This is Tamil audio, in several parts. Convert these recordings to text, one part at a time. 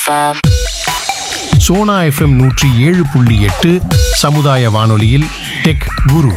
FM. சோனா எஃப்எம் நூற்றி ஏழு புள்ளி எட்டு சமுதாய வானொலியில் டெக் குரு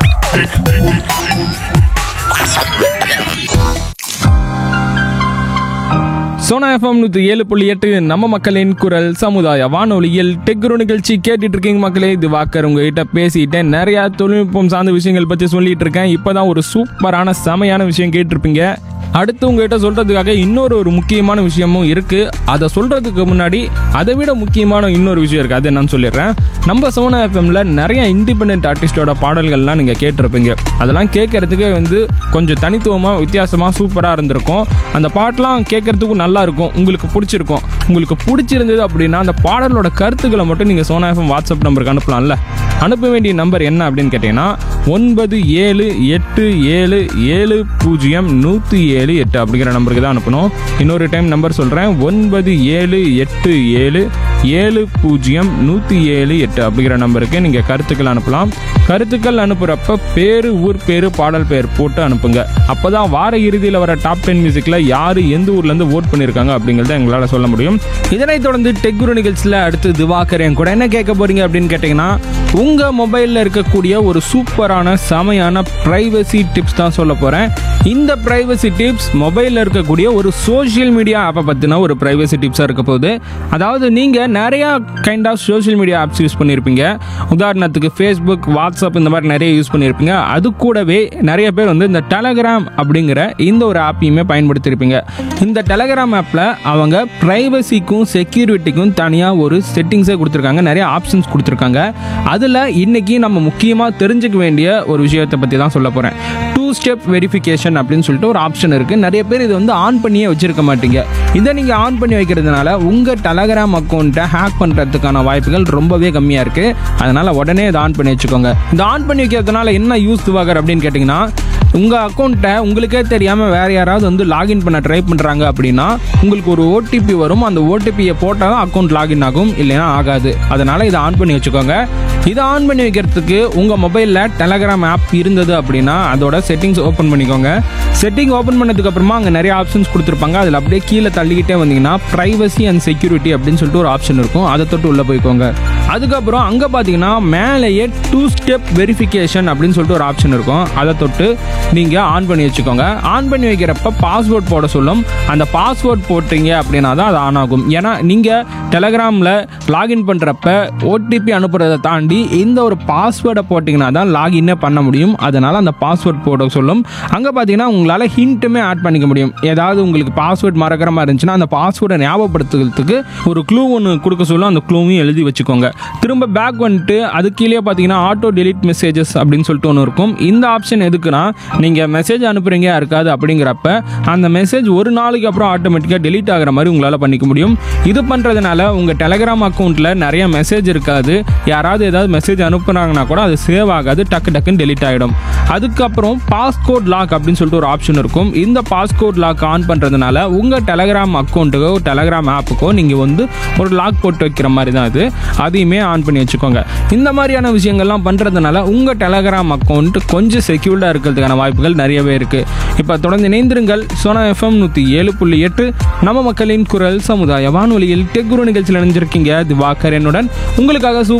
சோனா எஃப்எம் நூற்றி ஏழு புள்ளி எட்டு நம்ம மக்களின் குரல் சமுதாய வானொலியில் டெக்குரு நிகழ்ச்சி கேட்டுட்டு இருக்கீங்க மக்களே இது வாக்கர் உங்ககிட்ட பேசிட்டேன் நிறைய தொழில்நுட்பம் சார்ந்த விஷயங்கள் பற்றி சொல்லிட்டு இருக்கேன் இப்போதான் ஒரு சூப்பரான செமையான விஷயம் கேட்டிருப்பீங்க அடுத்து உங்ககிட்ட சொல்றதுக்காக இன்னொரு ஒரு முக்கியமான விஷயமும் இருக்கு அதை சொல்றதுக்கு முன்னாடி அதை விட முக்கியமான இன்னொரு விஷயம் இருக்கு அது என்னன்னு சொல்லிடுறேன் நம்ம சோனா எஃப்எம்ல நிறைய இண்டிபெண்ட் ஆர்டிஸ்டோட பாடல்கள்லாம் நீங்க கேட்டிருப்பீங்க அதெல்லாம் கேட்கறதுக்கு வந்து கொஞ்சம் தனித்துவமா வித்தியாசமா சூப்பரா இருந்திருக்கும் அந்த பாட்டெல்லாம் கேட்கறதுக்கும் நல்லா இருக்கும் உங்களுக்கு பிடிச்சிருக்கும் உங்களுக்கு பிடிச்சிருந்தது அப்படின்னா அந்த பாடலோட கருத்துக்களை மட்டும் நீங்க சோனா எஃப்எம் வாட்ஸ்அப் நம்பருக்கு அனுப்பலாம்ல அனுப்ப வேண்டிய நம்பர் என்ன அப்படின்னு கேட்டீங்கன்னா ஒன்பது ஏழு எட்டு ஏழு ஏழு பூஜ்ஜியம் நூற்றி ஏழு எட்டு அப்படிங்கிற நம்பருக்கு தான் அனுப்பணும் இன்னொரு டைம் நம்பர் சொல்கிறேன் ஒன்பது ஏழு எட்டு ஏழு ஏழு பூஜ்ஜியம் நூற்றி ஏழு எட்டு அப்படிங்கிற நம்பருக்கு நீங்கள் கருத்துக்கள் அனுப்பலாம் கருத்துக்கள் அனுப்புகிறப்ப பேர் ஊர் பேர் பாடல் பெயர் போட்டு அனுப்புங்க அப்போ தான் வார இறுதியில் வர டாப் டென் மியூசிக்கில் யார் எந்த ஊர்லேருந்து ஓட் பண்ணியிருக்காங்க அப்படிங்கிறத எங்களால் சொல்ல முடியும் இதனைத் தொடர்ந்து டெக்குரு நிகழ்ச்சியில் அடுத்து திவாகர் என் கூட என்ன கேட்க போறீங்க அப்படின்னு கேட்டிங்கன்னா உங்கள் மொபைலில் இருக்கக்கூடிய ஒரு சூப்பரான செமையான ப்ரைவசி டிப்ஸ் தான் சொல்ல போகிறேன் இந்த ப்ரைவசி டிப்ஸ் மொபைலில் இருக்கக்கூடிய ஒரு சோஷியல் மீடியா ஆப்பை பற்றின ஒரு ப்ரைவசி டிப்ஸாக இருக்க போகுது அதாவது நீங்கள் நிறையா kind of social media apps use பண்ணியிருப்பீங்க உதாரணத்துக்கு ஃபேஸ்புக் வாட்ஸ்அப் இந்த மாதிரி நிறைய யூஸ் பண்ணியிருப்பீங்க அது கூடவே நிறைய பேர் வந்து இந்த டெலகிராம் அப்படிங்கிற இந்த ஒரு ஆப்பையுமே பயன்படுத்தியிருப்பீங்க இந்த டெலகிராம் ஆப்பில் அவங்க ப்ரைவசிக்கும் செக்யூரிட்டிக்கும் தனியாக ஒரு செட்டிங்ஸே கொடுத்துருக்காங்க நிறைய ஆப்ஷன்ஸ் கொடுத்துருக்காங்க அதில் இன்னைக்கு நம்ம முக்கியமாக தெரிஞ்சுக்க வேண்டிய ஒரு விஷயத்தை பற்றி தான் சொல்ல போகிறேன் டூ ஸ்டெப் வெரிஃபிகேஷன் அப்படின்னு சொல்லிட்டு ஒரு ஆப்ஷன் இருக்குது நிறைய பேர் இது வந்து ஆன் பண்ணியே வச்சிருக்க மாட்டீங்க இதை நீங்கள் ஆன் பண்ணி வைக்கிறதுனால உங்கள் டெலகிராம் அக்கௌண்ட்டை ஹேக் பண்ணுறதுக்கான வாய்ப்புகள் ரொம்பவே கம்மியாக இருக்குது அதனால் உடனே இதை ஆன் பண்ணி வச்சுக்கோங்க இந்த ஆன் பண்ணி வைக்கிறதுனால என்ன யூஸ் துவாகர் அப்படின்னு கேட்டிங்கன்னா உங்கள் அக்கௌண்ட்டை உங்களுக்கே தெரியாமல் வேறு யாராவது வந்து லாகின் பண்ண ட்ரை பண்ணுறாங்க அப்படின்னா உங்களுக்கு ஒரு ஓடிபி வரும் அந்த ஓடிபியை போட்டால் தான் அக்கௌண்ட் லாகின் ஆகும் இல்லைன்னா ஆகாது அதனால் இதை ஆன் பண்ணி வச்சுக்கோங்க இதை ஆன் பண்ணி வைக்கிறதுக்கு உங்கள் மொபைலில் டெலகிராம் ஆப் இருந்தது அப்படின்னா அதோட செட்டிங்ஸ் ஓப்பன் பண்ணிக்கோங்க செட்டிங் ஓப்பன் பண்ணதுக்கு அப்புறமா அங்கே நிறைய ஆப்ஷன்ஸ் கொடுத்துருப்பாங்க அதில் அப்படியே கீழே தள்ளிக்கிட்டே வந்தீங்கன்னா ப்ரைவசி அண்ட் செக்யூரிட்டி அப்படின்னு சொல்லிட்டு ஒரு ஆப்ஷன் இருக்கும் அதை தொட்டு உள்ளே போய்க்கோங்க அதுக்கப்புறம் அங்கே பார்த்தீங்கன்னா மேலேயே டூ ஸ்டெப் வெரிஃபிகேஷன் அப்படின்னு சொல்லிட்டு ஒரு ஆப்ஷன் இருக்கும் அதை தொட்டு நீங்கள் ஆன் பண்ணி வச்சுக்கோங்க ஆன் பண்ணி வைக்கிறப்ப பாஸ்வேர்ட் போட சொல்லும் அந்த பாஸ்வேர்ட் போட்டீங்க அப்படின்னா தான் அது ஆன் ஆகும் ஏன்னா நீங்கள் டெலகிராமில் லாகின் பண்ணுறப்ப ஓடிபி அனுப்புறதை தாண்டி இந்த ஒரு பாஸ்வேர்டை போட்டிங்கன்னா தான் லாகின்னே பண்ண முடியும் அதனால் அந்த பாஸ்வேர்ட் போட சொல்லும் அங்கே பார்த்தீங்கன்னா உங்களால் ஹிண்ட்டுமே ஆட் பண்ணிக்க முடியும் ஏதாவது உங்களுக்கு பாஸ்வேர்ட் மறக்கிற மாதிரி இருந்துச்சுன்னா அந்த பாஸ்வேர்டை ஞாபகப்படுத்துறதுக்கு ஒரு க்ளூ ஒன்று கொடுக்க சொல்லும் அந்த க்ளூவையும் எழுதி வச்சுக்கோங்க திரும்ப பேக் வந்துட்டு அது கீழே பார்த்தீங்கன்னா ஆட்டோ டெலிட் மெசேஜஸ் அப்படின்னு சொல்லிட்டு ஒன்று இருக்கும் இந்த ஆப்ஷன் எதுக்குன்னா நீங்கள் மெசேஜ் அனுப்புறீங்க யாருக்காது அப்படிங்கிறப்ப அந்த மெசேஜ் ஒரு நாளைக்கு அப்புறம் ஆட்டோமேட்டிக்காக டெலீட் ஆகிற மாதிரி உங்களால் பண்ணிக்க முடியும் இது பண்ணுறதுனால உங்கள் டெலகிராம் அக்கௌண்ட்டில் நிறைய மெசேஜ் இருக்காது யாராவது ஏதாவது மெசேஜ் அனுப்புனாங்கன்னா கூட அது சேவ் ஆகாது டக்கு டக்குன்னு டெலீட் ஆகிடும் அதுக்கப்புறம் பாஸ்கோட் லாக் அப்படின்னு சொல்லிட்டு ஒரு ஆப்ஷன் இருக்கும் இந்த பாஸ்கோட் லாக் ஆன் பண்ணுறதுனால உங்கள் டெலகிராம் அக்கௌண்ட்டுக்கோ டெலகிராம் ஆப்புக்கோ நீங்கள் வந்து ஒரு லாக் போட்டு வைக்கிற மாதிரி தான் அது அதையுமே ஆன் பண்ணி வச்சுக்கோங்க இந்த மாதிரியான விஷயங்கள்லாம் பண்ணுறதுனால உங்கள் டெலகிராம் அக்கௌண்ட் கொஞ்சம் செக்யூர்டாக இருக்கிறதுக்கான வாய்ப்புகள் நிறையவே இருக்குது இப்போ தொடர்ந்து இணைந்திருங்கள் சோனா எஃப்எம் நூற்றி ஏழு புள்ளி எட்டு நம்ம மக்களின் குரல் சமுதாய வானொலியில் டெக்குரு நிகழ்ச்சியில் இணைஞ்சிருக்கீங்க திவாகர் என்னுடன் உங்களுக்காக சூப்பர்